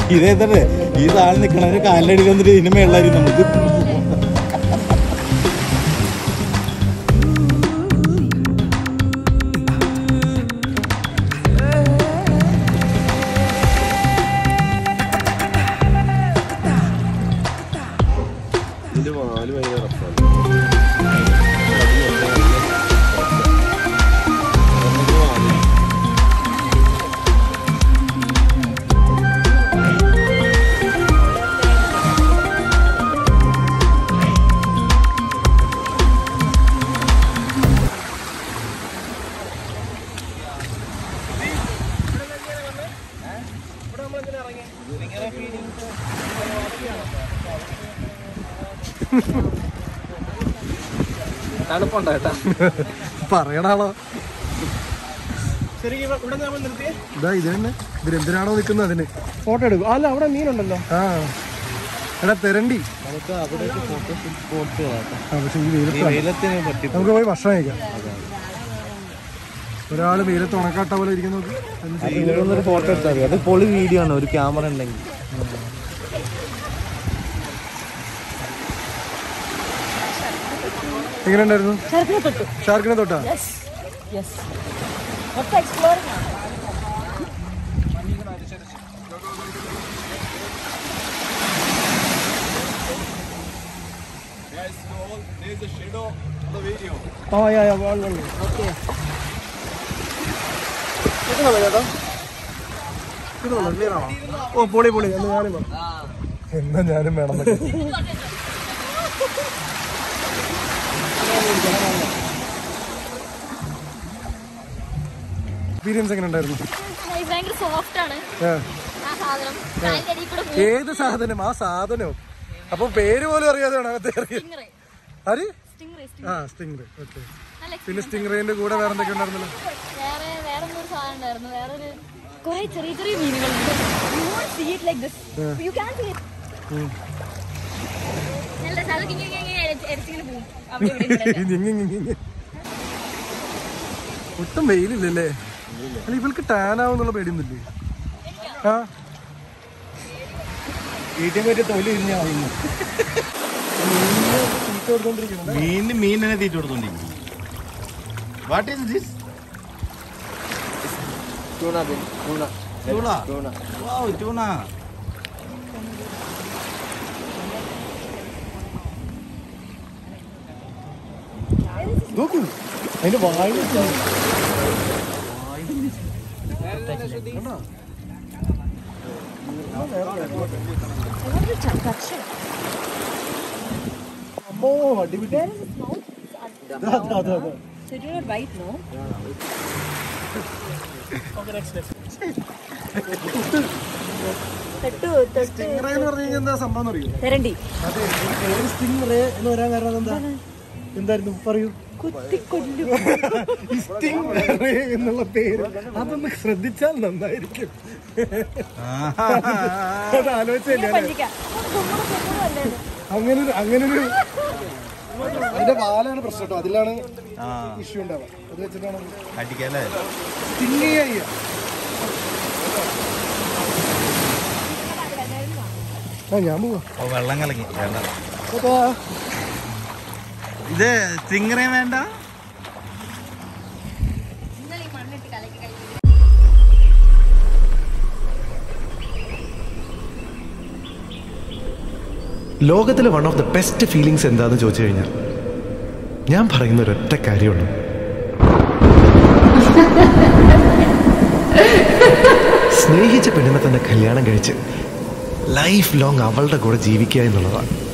ഇതേതല്ലേ ഈ താഴെ നിൽക്കണവര് കാലിലടി വന്നിട്ട് ഇതിന് മേളായിരിക്കും നമുക്ക് ഇതിന്റെ വാല് ഭയങ്കര റഫാണ് തണുപ്പുണ്ടോ ഏട്ടാ പറയണാളോ ഇതാ ഇത് തന്നെ ഇതിലെന്തിനാണോ നിൽക്കുന്നത് അതിന് ഫോട്ടോ എടുക്കും അല്ല അവിടെ മീനുണ്ടല്ലോ ആ എടാ തെരണ്ടി നമുക്ക് അവിടെ ഫോട്ടോ സ്പോട്ട് ആ പക്ഷെ ഈ വെയിലത്ത് വെയിലത്തിന് പറ്റി നമുക്ക് പോയി ഭക്ഷണം കഴിക്കാം ഒരാള് വെയിലത്ത് ഉണക്കാട്ട പോലെ ഇരിക്കുന്ന നോക്ക് എന്ത് ചെയ്യും? ഒരു ഫോട്ടോ എടുത്താൽ മതി അത് പൊളി വീഡിയോ ആണ് ഒരു ക്യാമറ ഉണ്ടെങ്കിൽ എങ്ങനെ ഉണ്ടായിരുന്നു ഷാർക്കിനെ തൊട്ടാ ആ യാ യാ വൺ വൺ ഓ പൊളി പൊളി എന്ന് ഞാനും വാ. എന്നാ ഞാനും വേണം എന്നൊക്കെ. എക്സ്പീരിയൻസ് എങ്ങനെ ഉണ്ടായിരുന്നു ഭയങ്കര സോഫ്റ്റ് ആണ് ആ. ആ സാധനം കാലിന്റെ അടിയിൽ കൂടെ പോകും. ഏത് സാധനം ആ സാധനം അപ്പൊ പേര് പോലും അറിയാതെയാണ് അകത്ത് ഇറങ്ങിയത് Stingray. ആര് Stingray, stingray. ആ സ്റ്റിംഗ് ഓക്കെ നല്ല പിന്നെ സ്റ്റിംഗ് റേന്റെ കൂടെ വേറെ എന്തൊക്കെ ഉണ്ടായിരുന്നല്ലോ വേറെ വേറെ ഒരു സാധനം ഉണ്ടായിരുന്നു വേറെ ഒരു കുറെ ചെറിയ ചെറിയ മീനുകൾ you won't see it like this you can see it നല്ല സാധനം ഇങ്ങനെ ഇങ്ങനെ എരച്ചിങ്ങനെ പോകും അവിടെ ഇവിടെ ഇവിടെ. ഞെങ്ങി ഞെങ്ങി ഞെങ്ങി. ഒട്ടും വെയിലില്ലല്ലേ അല്ല ഇവൾക്ക് ടാൻ ആവുന്നുള്ള പേടിയൊന്നുമില്ലേ ആ വീട്ടിൽ പറ്റിയ തൊലി ഇല്ല മീനിന് മീൻ തന്നെ തീറ്റ കൊടുത്തോണ്ടിരിക്കും വാട്ട് ഈസ് ദിസ് ടൂണ ബിൻ tuna tuna tuna wow tuna നോക്കൂ അതിന്റെ വായ അമ്മോ അടിപിടി അതാ, അതാ, അതാ, അതാ. So do not bite, no? തൊട്ടു തൊട്ടു സ്റ്റിംഗ് റേ എന്ന് പറഞ്ഞു കഴിഞ്ഞാൽ എന്താ സംഭവം എന്ന് അറിയോ തരണ്ടി അതെ പേര് സ്റ്റിംഗ് റേ എന്ന് വരാൻ കാരണം എന്താ എന്തായിരുന്നു പറയൂ കുത്തിക്കൊല്ലു സ്റ്റിംഗ് റേ എന്നുള്ള പേര് അതൊന്ന് ശ്രദ്ധിച്ചാൽ നന്നായിരിക്കും അത് ആലോചിച്ചല്ലേ പഞ്ചിക്ക നമ്മുടെ പൊന്നൂരും അല്ലേ അങ്ങനെ ഒരു അങ്ങനെ ഒരു അതിന്റെ വാലാണ് പ്രശ്നം കേട്ടോ അതിലാണ് ഇഷ്യൂ ഉണ്ടാവുക അത് വെച്ചിട്ടാണ് അടിക്കല്ലേ സ്റ്റിംഗ് ചെയ്യുക ആ ഞാൻ പോവാ ഓ വെള്ളം കലങ്ങി വേണ്ട അപ്പൊ ഇത് തിങ്ങറേ വേണ്ട നിങ്ങൾ ഈ മണ്ണിട്ട് കലക്കി കഴിക്കും ലോകത്തിലെ one of the best feelings എന്താന്ന് ചോദിച്ചു കഴിഞ്ഞാൽ ഞാൻ പറയുന്ന ഒരൊറ്റ കാര്യമുള്ളൂ സ്നേഹിച്ച പെണ്ണിനെ തന്നെ കല്യാണം കഴിച്ച് ലൈഫ് ലോങ് അവളുടെ കൂടെ ജീവിക്കുക എന്നുള്ളതാണ്